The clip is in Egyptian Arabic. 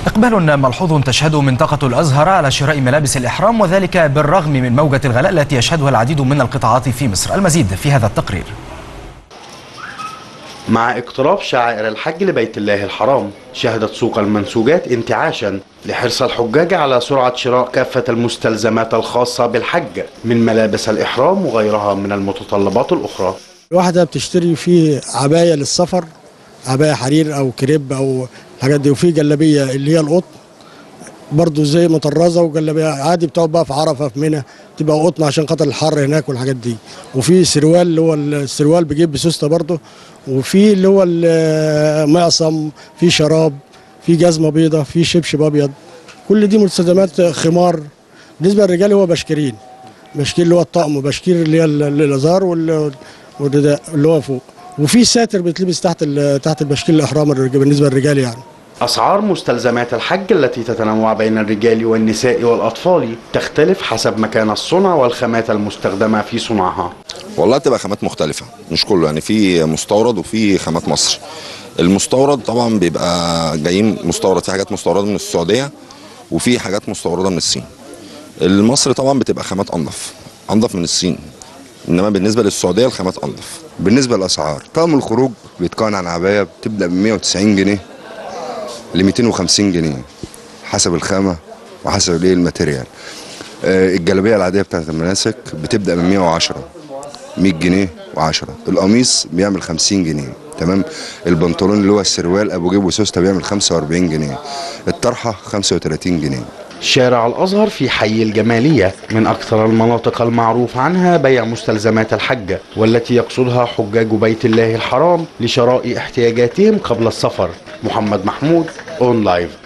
إقبال ملحوظ تشهده منطقة الأزهر على شراء ملابس الإحرام وذلك بالرغم من موجة الغلاء التي يشهدها العديد من القطاعات في مصر المزيد في هذا التقرير مع اقتراب شعائر الحج لبيت الله الحرام شهدت سوق المنسوجات انتعاشا لحرص الحجاج على سرعة شراء كافة المستلزمات الخاصة بالحج من ملابس الإحرام وغيرها من المتطلبات الأخرى الواحدة بتشتري فيه عباية للسفر عباية حرير أو كريب أو الحاجات دي وفي جلابية اللي هي القطن برضو زي مطرزة وجلابية عادي بتقعد بقى في عرفة في منى تبقى قطن عشان خاطر الحر هناك والحاجات دي وفي سروال اللي هو السروال بيجيب بسوسته برضه وفي اللي هو المعصم في شراب في جزمة بيضة في شبشب أبيض كل دي مستلزمات خمار بالنسبة للرجال هو بشكيرين بشكير اللي هو الطقم وبشكير اللي هي الازار والرداء اللي هو فوق وفي ساتر بيتلبس تحت تحت البشكير الاحرام بالنسبه للرجال يعني أسعار مستلزمات الحج التي تتنوع بين الرجال والنساء والأطفال تختلف حسب مكان الصنع والخامات المستخدمة في صنعها والله بتبقى خامات مختلفة مش كله يعني في مستورد وفي خامات مصر المستورد طبعا بيبقى جايين مستورد في حاجات مستوردة من السعودية وفي حاجات مستوردة من الصين المصري طبعا بتبقى خامات انضف انضف من الصين انما بالنسبه للسعوديه الخامات انضف بالنسبه للاسعار طقم الخروج بيتكون عن عبايه بتبدا من 190 جنيه ل 250 جنيه حسب الخامه وحسب الايه الماتيريال آه الجلابيه العاديه بتاعت المناسك بتبدا من 110 100 جنيه و10 القميص بيعمل 50 جنيه تمام البنطلون اللي هو السروال ابو جيب وسوسته بيعمل 45 جنيه الطرحه 35 جنيه شارع الأزهر في حي الجمالية من أكثر المناطق المعروف عنها بيع مستلزمات الحج والتي يقصدها حجاج بيت الله الحرام لشراء احتياجاتهم قبل السفر محمد محمود اون لايف